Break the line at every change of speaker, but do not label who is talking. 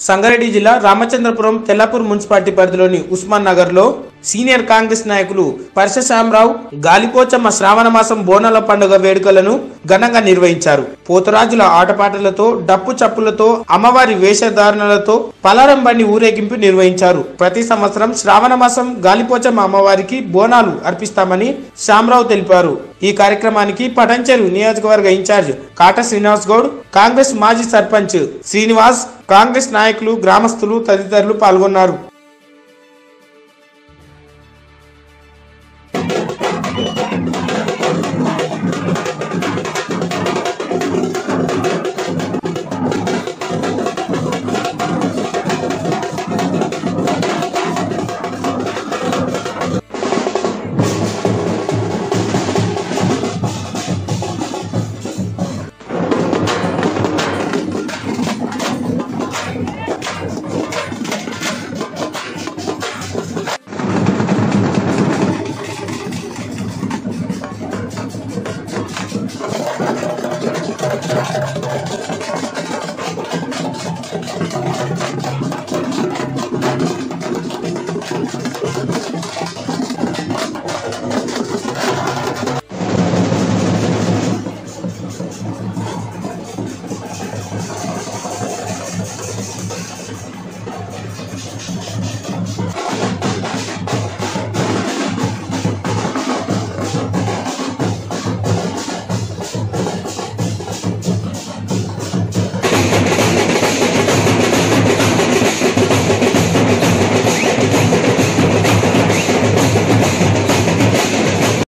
సంగారెడ్డి జిల్లా రామచంద్రపురం తెల్లాపూర్ మున్సిపాలిటీ పరిధిలోని ఉస్మాన్ నగర్ లో సీనియర్ కాంగ్రెస్ నాయకులు పరశశ్యామరావు గాలిపోచమ్మ శ్రావణ మాసం బోనాల పండుగ వేడుకలను ఘనంగా నిర్వహించారు పోతరాజుల ఆటపాటలతో డప్పు చప్పులతో అమ్మవారి వేషధారణలతో పలారం బండి ఊరేగింపు నిర్వహించారు ప్రతి సంవత్సరం శ్రావణ మాసం గాలిపోచమ్మ అమ్మవారికి బోనాలు అర్పిస్తామని శ్యామరావు తెలిపారు ఈ కార్యక్రమానికి పటంచెరు నియోజకవర్గ ఇన్ఛార్జ్ కాట శ్రీనివాస్ గౌడ్ కాంగ్రెస్ మాజీ సర్పంచ్ శ్రీనివాస్ కాంగ్రెస్ నాయకులు గ్రామస్తులు తదితరులు పాల్గొన్నారు